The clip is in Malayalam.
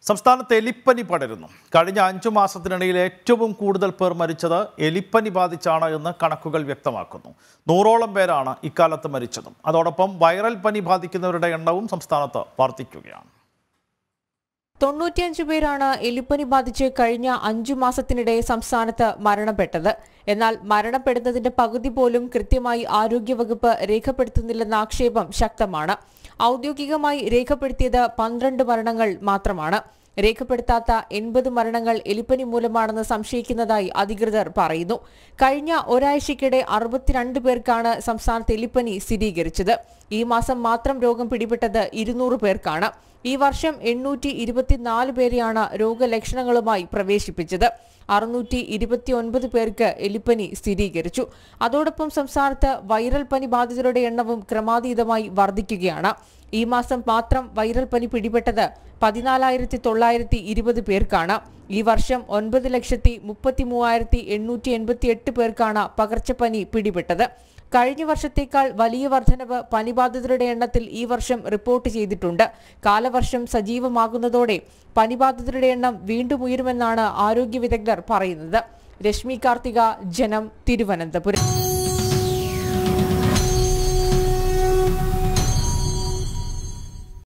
സംസ്ഥാനത്ത് എലിപ്പനി പടരുന്നു കഴിഞ്ഞ അഞ്ചു മാസത്തിനിടയിൽ ഏറ്റവും കൂടുതൽ പേർ മരിച്ചത് എലിപ്പനി ബാധിച്ചാണ് എന്ന് കണക്കുകൾ വ്യക്തമാക്കുന്നു നൂറോളം പേരാണ് ഇക്കാലത്ത് മരിച്ചതും അതോടൊപ്പം വൈറൽ പനി ബാധിക്കുന്നവരുടെ എണ്ണവും സംസ്ഥാനത്ത് വർദ്ധിക്കുകയാണ് തൊണ്ണൂറ്റിയഞ്ച് പേരാണ് എലിപ്പനി ബാധിച്ച് കഴിഞ്ഞ അഞ്ചു മാസത്തിനിടെ സംസ്ഥാനത്ത് മരണപ്പെട്ടത് എന്നാൽ മരണപ്പെടുന്നതിന്റെ പകുതി പോലും കൃത്യമായി ആരോഗ്യവകുപ്പ് രേഖപ്പെടുത്തുന്നില്ലെന്ന ആക്ഷേപം ശക്തമാണ് ഔദ്യോഗികമായി രേഖപ്പെടുത്തിയത് പന്ത്രണ്ട് മരണങ്ങൾ മാത്രമാണ് രേഖപ്പെടുത്താത്ത എൺപത് മരണങ്ങൾ എലിപ്പനി മൂലമാണെന്ന് സംശയിക്കുന്നതായി അധികൃതർ പറയുന്നു കഴിഞ്ഞ ഒരാഴ്ചയ്ക്കിടെ അറുപത്തിരണ്ട് പേർക്കാണ് സംസ്ഥാനത്ത് എലിപ്പനി സ്ഥിരീകരിച്ചത് ഈ മാസം മാത്രം രോഗം പിടിപെട്ടത് ഇരുന്നൂറ് പേർക്കാണ് ഈ വർഷം എണ്ണൂറ്റി ഇരുപത്തിനാല് പേരെയാണ് രോഗലക്ഷണങ്ങളുമായി പ്രവേശിപ്പിച്ചത് അറുന്നൂറ്റി ഇരുപത്തിയൊൻപത് പേർക്ക് എലിപ്പനി സ്ഥിരീകരിച്ചു അതോടൊപ്പം സംസ്ഥാനത്ത് വൈറൽ പനി ബാധിതരുടെ എണ്ണവും ക്രമാതീതമായി വർദ്ധിക്കുകയാണ് ഈ മാസം മാത്രം വൈറൽ പനി പിടിപെട്ടത് പതിനാലായിരത്തി തൊള്ളായിരത്തി ഇരുപത് പേർക്കാണ് ഈ വർഷം ഒൻപത് ലക്ഷത്തി മുപ്പത്തി മൂവായിരത്തി എണ്ണൂറ്റി എൺപത്തി എട്ട് പേർക്കാണ് പകർച്ചപ്പനി പിടിപെട്ടത് കഴിഞ്ഞ വർഷത്തേക്കാൾ വലിയ വർധനവ് പനിബാധിതരുടെ എണ്ണത്തിൽ ഈ വർഷം റിപ്പോർട്ട് ചെയ്തിട്ടുണ്ട് കാലവർഷം സജീവമാകുന്നതോടെ പനിബാധിതരുടെ എണ്ണം വീണ്ടും ഉയരുമെന്നാണ് ആരോഗ്യ വിദഗ്ധർ പറയുന്നത് രശ്മി കാർത്തിക ജനം തിരുവനന്തപുരം